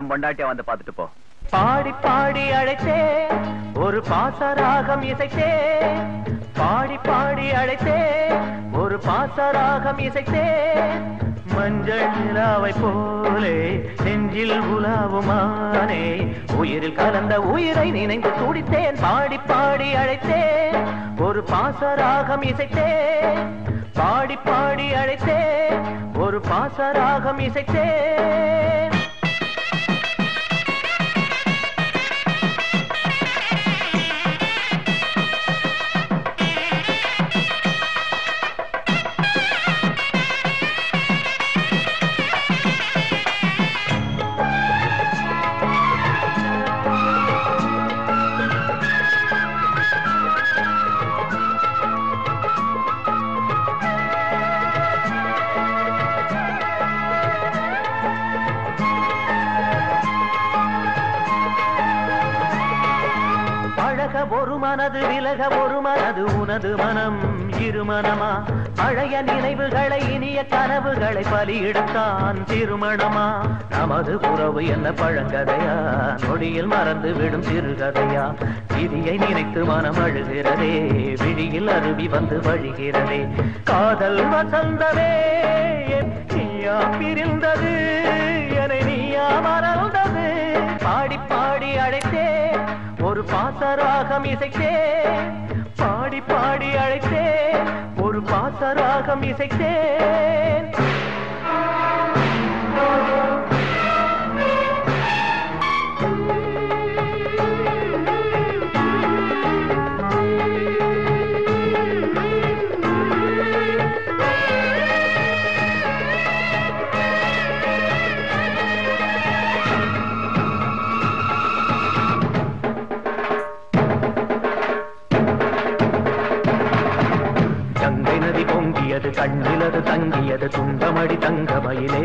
என் பொண்டாட்டியா வந்து பாத்துட்டு போ பாடி பாடி அழைத்தே ஒரு பாசராகம் இசைத்தே பாடி பாடி அழைத்தே ஒரு பாசராகம் இசைத்தே மஞ்சள் நிலாவை போலே நெஞ்சில் உலாவுமானே உயிரில் கலந்த உயிரை நினைந்து துடித்தேன் பாடி பாடி அழைத்தேன் ஒரு பாசராகம் இசைத்தேன் பாடி பாடி அழைத்தேன் ஒரு பாசராகம் இசைத்தேன் பழக ஒரு மனது விலக ஒரு மனது உனது மனம் இருமனமா பழைய நினைவுகளை இனிய கனவுகளை பலியிடத்தான் திருமணமா நமது உறவு என்ன பழங்கதையா நொடியில் மறந்து விடும் சிறுகதையா விதியை நினைத்து மனம் அழுகிறதே விழியில் அருவி வந்து வழிகிறதே காதல் வசந்தமே என் நீயா பிரிந்தது என நீயா மறந்தது பாடி பாடி அழைத்தே ஒரு பாசராகம் இசைத்தே பாடி பாடி அழைத்தே ஒரு பாசராகம் இசைத்தேன் கங்கை நதி பொங்கியது கண்ணிலது தங்கியது துன்பமடி தங்கமயிலே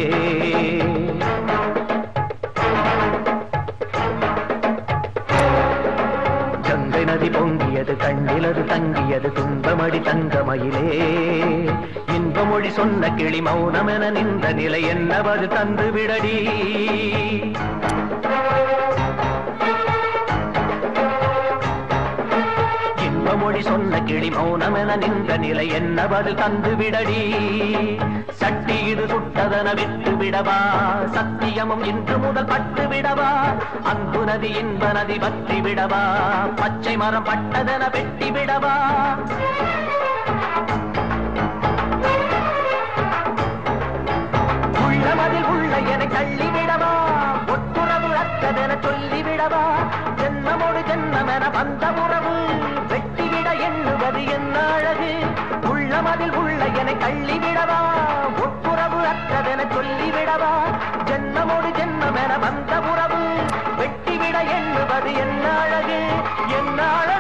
கங்கை நதி பொங்கியது கண்ணிலது தங்கியது துன்பமடி தங்கமயிலே இன்பமொழி சொன்ன கிளி மௌனமென நின்ற நிலை என்னவது தந்து விடடி இன்பமொழி சொன்ன கிளி மௌனமென நின்ற நிலை என்ன பதில் தந்து விடடி சட்டி இது சுட்டதன விட்டு விடவா சத்தியமும் இன்று முதல் பட்டு விடவா அன்பு நதி இன்ப நதி பற்றி விடவா பச்சை மரம் பட்டதென வெட்டி விடவா உள்ளமதில் உள்ள என தள்ளி விடவா ஒட்டுறவு அத்ததென சொல்லி விடவா ஜென்மமோடு ஜென்மமென வந்த உறவு வெட்டிவிட எண்ணுவது என்ன அழகு உள்ளமதில் உள்ள என தள்ளி விடவா ஒட்டுறவு அத்ததென சொல்லி விடவா ஜென்மமோடு ஜென்மமென வந்த உறவு வெட்டிவிட எண்ணுவது என்ன அழகு என்ன அழகு